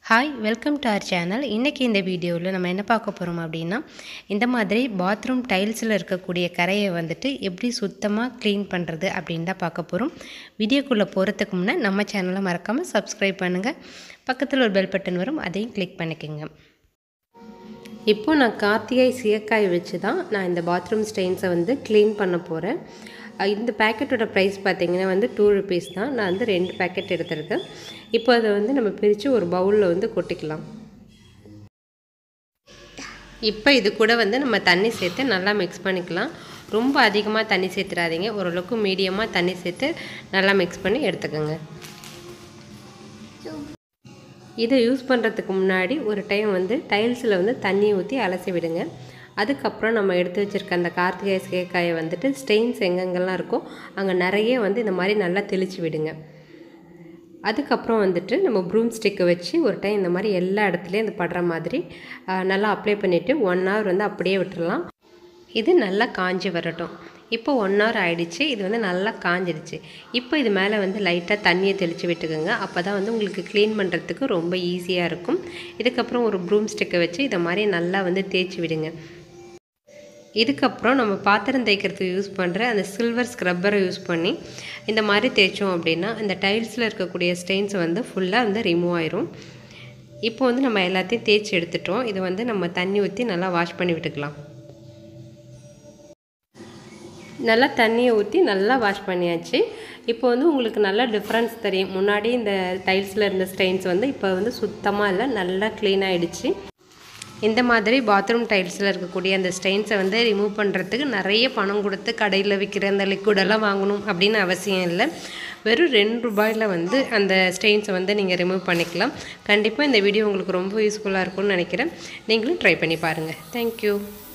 hi welcome to our channel இன்றைக்கி இந்த வீடியோவில் நம்ம என்ன பார்க்க போகிறோம் அப்படின்னா இந்த மாதிரி பாத்ரூம் டைல்ஸில் இருக்கக்கூடிய கரையை வந்துட்டு எப்படி சுத்தமாக க்ளீன் பண்ணுறது அப்படின்னு தான் பார்க்க போகிறோம் வீடியோக்குள்ளே போகிறதுக்கு முன்னே நம்ம சேனலை மறக்காமல் சப்ஸ்கிரைப் பண்ணுங்கள் பக்கத்தில் ஒரு பெல் பட்டன் வரும் அதையும் கிளிக் பண்ணிக்கோங்க இப்போது நான் கார்த்திகை சீயக்காய் வச்சு தான் நான் இந்த பாத்ரூம் ஸ்டெயின்ஸை வந்து க்ளீன் பண்ண போகிறேன் இந்த பேக்கெட்டோட ப்ரைஸ் பார்த்தீங்கன்னா வந்து டூ ருபீஸ் தான் நான் வந்து ரெண்டு பேக்கெட் எடுத்திருக்கேன் இப்போ அதை வந்து நம்ம பிரித்து ஒரு பவுலில் வந்து கொட்டிக்கலாம் இப்போ இது கூட வந்து நம்ம தண்ணி சேர்த்து நல்லா மிக்ஸ் பண்ணிக்கலாம் ரொம்ப அதிகமாக தண்ணி சேர்த்துடாதீங்க ஓரளவுக்கு மீடியமாக தண்ணி சேர்த்து நல்லா மிக்ஸ் பண்ணி எடுத்துக்கோங்க இதை யூஸ் பண்ணுறதுக்கு முன்னாடி ஒரு டைம் வந்து டைல்ஸில் வந்து தண்ணியை ஊற்றி அலசி விடுங்க அதுக்கப்புறம் நம்ம எடுத்து வச்சுருக்க அந்த கார்த்திகை சேக்காயை வந்துட்டு ஸ்டெயின்ஸ் எங்கெங்கெல்லாம் இருக்கோ அங்கே நிறைய வந்து இந்த மாதிரி நல்லா தெளித்து விடுங்க அதுக்கப்புறம் வந்துட்டு நம்ம ப்ரூம் ஸ்டிக்கை வச்சு ஒரு டைம் இந்த மாதிரி எல்லா இடத்துலையும் இது படுற மாதிரி நல்லா அப்ளை பண்ணிவிட்டு ஒன் ஹவர் வந்து அப்படியே விட்டுடலாம் இது நல்லா காஞ்சி வரட்டும் இப்போ ஒன் ஹவர் ஆகிடுச்சு இது வந்து நல்லா காஞ்சிடுச்சு இப்போ இது மேலே வந்து லைட்டாக தண்ணியை தெளித்து விட்டுக்கோங்க அப்போ தான் வந்து உங்களுக்கு க்ளீன் பண்ணுறதுக்கு ரொம்ப ஈஸியாக இருக்கும் இதுக்கப்புறம் ஒரு ப்ரூம் ஸ்டிக்கை வச்சு இதை மாதிரி நல்லா வந்து தேய்ச்சி விடுங்க இதுக்கப்புறம் நம்ம பாத்திரம் தேய்க்கிறதுக்கு யூஸ் பண்ணுற அந்த சில்வர் ஸ்க்ரப்பரை யூஸ் பண்ணி இந்த மாதிரி தேய்ச்சோம் அப்படின்னா இந்த டைல்ஸில் இருக்கக்கூடிய ஸ்டெயின்ஸ் வந்து ஃபுல்லாக வந்து ரிமூவ் ஆயிரும் இப்போ வந்து நம்ம எல்லாத்தையும் தேய்ச்சி எடுத்துட்டோம் இதை வந்து நம்ம தண்ணி ஊற்றி நல்லா வாஷ் பண்ணி விட்டுக்கலாம் நல்லா தண்ணியை ஊற்றி நல்லா வாஷ் பண்ணியாச்சு இப்போ வந்து உங்களுக்கு நல்லா டிஃப்ரென்ஸ் தெரியும் முன்னாடி இந்த டைல்ஸில் இருந்த ஸ்டெயின்ஸ் வந்து இப்போ வந்து சுத்தமாக இல்லை நல்லா க்ளீன் ஆகிடுச்சு இந்த மாதிரி பாத்ரூம் டைல்ஸில் இருக்கக்கூடிய அந்த ஸ்டெயின்ஸை வந்து ரிமூவ் பண்ணுறதுக்கு நிறைய பணம் கொடுத்து கடையில் விற்கிற அந்த லிக்விடெல்லாம் வாங்கணும் அப்படின்னு அவசியம் இல்லை வெறும் ரெண்டு ரூபாயில் வந்து அந்த ஸ்டெயின்ஸை வந்து நீங்கள் ரிமூவ் பண்ணிக்கலாம் கண்டிப்பாக இந்த வீடியோ உங்களுக்கு ரொம்ப யூஸ்ஃபுல்லாக இருக்கும்னு நினைக்கிறேன் நீங்களும் ட்ரை பண்ணி பாருங்கள் தேங்க்யூ